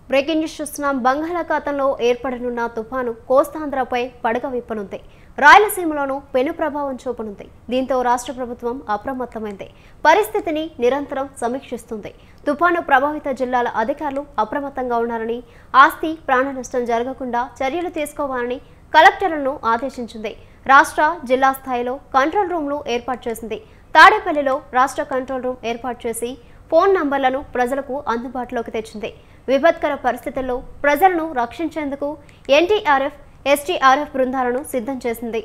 breaking news చూస్తున్నాం బంగాళాఖాతంలో ఏర్పడనున్న తుఫాను కోస్తాంధ్రపై పడగ విప్పనుంది రాయలసీమలోనూ పెను ప్రభావం చూపనుంది దీంతో రాష్ట్ర ప్రభుత్వం అప్రమత్తమైంది పరిస్థితిని నిరంతరం సమీక్షిస్తుంది తుఫాను ప్రభావిత జిల్లాల అధికారులు అప్రమత్తంగా ఉన్నారని ఆస్తి ప్రాణ నష్టం జరగకుండా చర్యలు తీసుకోవాలని కలెక్టర్లను ఆదేశించింది రాష్ట్ర జిల్లా స్థాయిలో కంట్రోల్ రూమ్లు ఏర్పాటు చేసింది తాడేపల్లిలో రాష్ట్ర కంట్రోల్ రూమ్ ఏర్పాటు చేసి ఫోన్ నంబర్లను ప్రజలకు అందుబాటులోకి తెచ్చింది విపత్కర పరిస్థితుల్లో ప్రజలను రక్షించేందుకు ఎన్టీఆర్ఎఫ్ ఎస్టీఆర్ఎఫ్ బృందాలను సిద్ధం చేసింది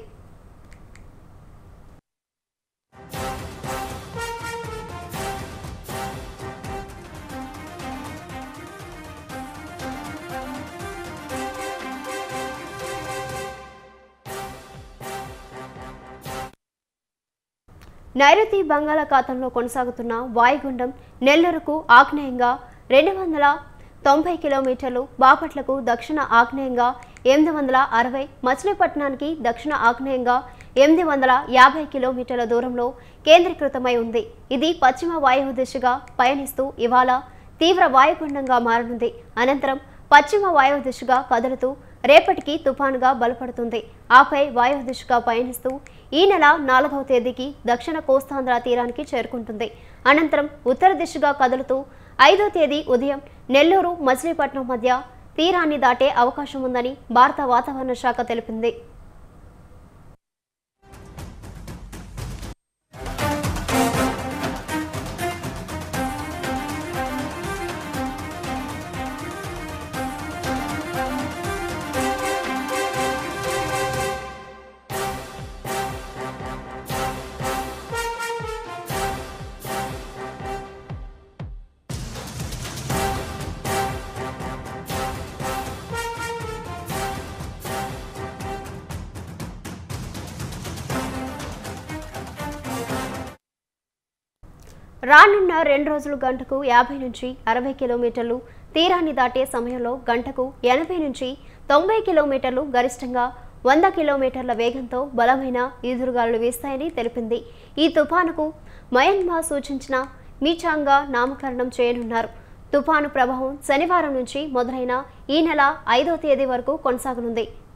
నైరుతి బంగాళాఖాతంలో కొనసాగుతున్న వాయుగుండం నెల్లూరుకు ఆగ్నేయంగా రెండు వందల తొంభై కిలోమీటర్లు బాపట్లకు దక్షిణ ఆగ్నేయంగా ఎనిమిది వందల అరవై మచిలీపట్నానికి దక్షిణ ఆగ్నేయంగా ఎనిమిది వందల యాభై కిలోమీటర్ల దూరంలో కేంద్రీకృతమై ఉంది ఇది పశ్చిమ వాయువు దిశగా పయనిస్తూ ఇవాళ తీవ్ర వాయుగుండంగా మారనుంది అనంతరం పశ్చిమ వాయువు దిశగా కదులుతూ రేపటికి తుఫానుగా బలపడుతుంది ఆపై వాయువు దిశగా పయనిస్తూ ఈ నెల నాలుగవ తేదీకి దక్షిణ కోస్తాంధ్ర తీరానికి చేరుకుంటుంది అనంతరం ఉత్తర దిశగా కదులుతూ ఐదో తేదీ ఉదయం నెల్లూరు మచిలీపట్నం మధ్య తీరాన్ని దాటే అవకాశం ఉందని భారత వాతావరణ శాఖ తెలిపింది రానున్న రెండు రోజులు గంటకు యాభై నుంచి అరవై కిలోమీటర్లు తీరాన్ని దాటే సమయంలో గంటకు ఎనభై నుంచి తొంభై కిలోమీటర్లు గరిష్టంగా వంద కిలోమీటర్ల వేగంతో బలమైన ఈదురుగాలులు వీస్తాయని తెలిపింది ఈ తుఫానుకు మయన్మార్ సూచించిన మీచాంగా నామకరణం చేయనున్నారు తుఫాను ప్రభావం శనివారం నుంచి మొదలైన ఈ నెల ఐదో తేదీ వరకు కొనసాగనుంది